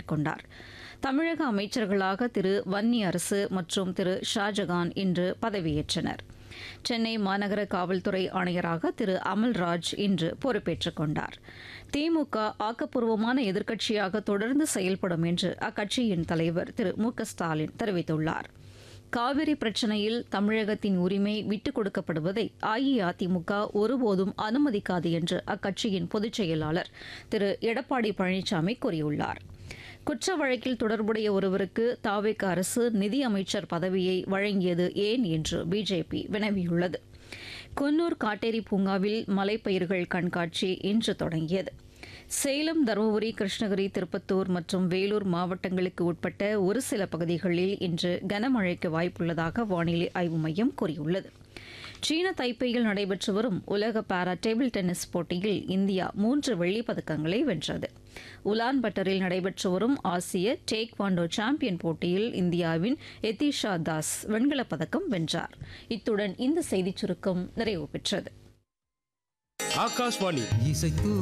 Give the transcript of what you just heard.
மேற்கொண்டார் தமிழக அமைச்சர்களாக திரு வன்னி அரசு மற்றும் திரு ஷாஜகான் இன்று பதவியேற்றனர் சென்னை மாநகர காவல்துறை ஆணையராக திரு அமல்ராஜ் இன்று பொறுப்பேற்றுக் கொண்டார் திமுக ஆக்கப்பூர்வமான எதிர்க்கட்சியாக தொடர்ந்து செயல்படும் என்று அக்கட்சியின் தலைவர் திரு மு க ஸ்டாலின் தெரிவித்துள்ளார் காவிரி பிரச்சினையில் தமிழகத்தின் உரிமை விட்டுக் கொடுக்கப்படுவதை அஇஅதிமுக ஒருபோதும் அனுமதிக்காது என்று அக்கட்சியின் பொதுச் செயலாளர் திரு எடப்பாடி பழனிசாமி கூறியுள்ளார் குற்ற வழக்கில் தொடர்புடைய ஒருவருக்கு தாவேக அரசு நிதி அமைச்சர் பதவியை வழங்கியது ஏன் என்று பிஜேபி வினவியுள்ளது குன்னூர் காட்டேரி பூங்காவில் மலைப்பயிர்கள் கண்காட்சி இன்று தொடங்கியது சேலம் தருமபுரி கிருஷ்ணகிரி திருப்பத்தூர் மற்றும் வேலூர் மாவட்டங்களுக்கு உட்பட்ட ஒரு சில பகுதிகளில் இன்று கனமழைக்கு வாய்ப்புள்ளதாக வானிலை ஆய்வு மையம் கூறியுள்ளது சீன தைப்பேயில் நடைபெற்று வரும் உலக பாரா டேபிள் டென்னிஸ் போட்டியில் இந்தியா மூன்று வெள்ளிப் பதக்கங்களை வென்றது உலான் பட்டரில் நடைபெற்று வரும் ஆசிய டேக் வாண்டோ சாம்பியன் போட்டியில் இந்தியாவின் எதிஷா தாஸ் வெண்கலப் பதக்கம் வென்றார் இத்துடன் இந்த செய்திச் சுருக்கம் நிறைவு பெற்றது ஆகாஷ்வாணி இசைத்து